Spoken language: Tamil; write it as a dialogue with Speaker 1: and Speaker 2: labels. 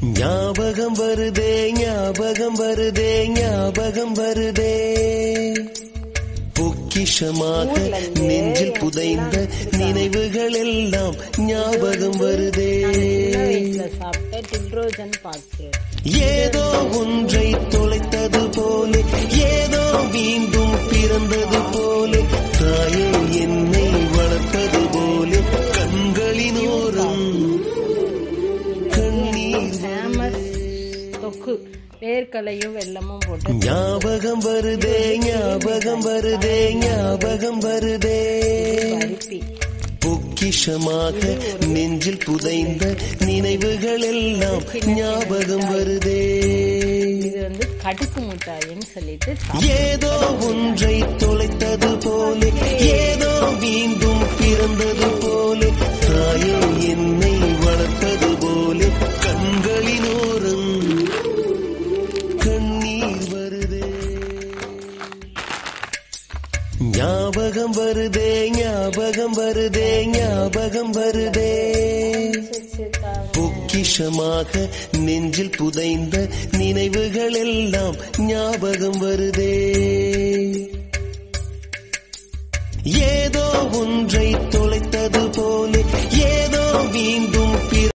Speaker 1: ஞாபகம் வருதே ஞாபகம் வருதே ஞாபகம் வருதே பொக்கிஷமாக
Speaker 2: ஊர்ல இருந்து
Speaker 1: நெஞ்சில் புதைந்த நினைவுகள் எல்லாம் ஞாபகம் வருதே
Speaker 2: சின்ன வயசுல சாப்பிட்ட டிப்ரோஜன் பாக்டீரியா
Speaker 1: ஏதோ ஒன்றை தொலைத்தது போல ஏதோ மீண்டும் பிறந்தது போல தாயே என்னை வளர்ப்பது போல கண்களினோரம் கண்ணீர்
Speaker 2: ஃபேமஸ் தொக்கு வேர்க்கலையும் வெல்லமும் போட்டு
Speaker 1: ஞாபகம் வருதே ஞாபகம் வருதே ஞாபகம் வருதே
Speaker 2: பருப்பி
Speaker 1: பொக்கிஷமாக நெஞ்சில் புதைந்த நினைவுகள் எல்லாம் ஞாபகம் வருதே
Speaker 2: இது வந்து கடுக்கு முட்டாயின்னு சொல்லிட்டு சாப்பிடுவோம்.
Speaker 1: ஏதோ ஒன்றை தொலைத்தது போல ஏதோ மீண்டும் பிறந்தது போல தாயே என்னை வளர்ப்பது போல கண்களினோரம் கண்ணீர் வருதே ஞாபகம் வருதே ஞாபகம் வருதே ஞாபகம் வருதே
Speaker 2: சரி, சரி, தாங்க.
Speaker 1: பொக்கிஷமாக நெஞ்சில் புதைந்த நினைவுகள் எல்லாம் ஞாபகம் வருதே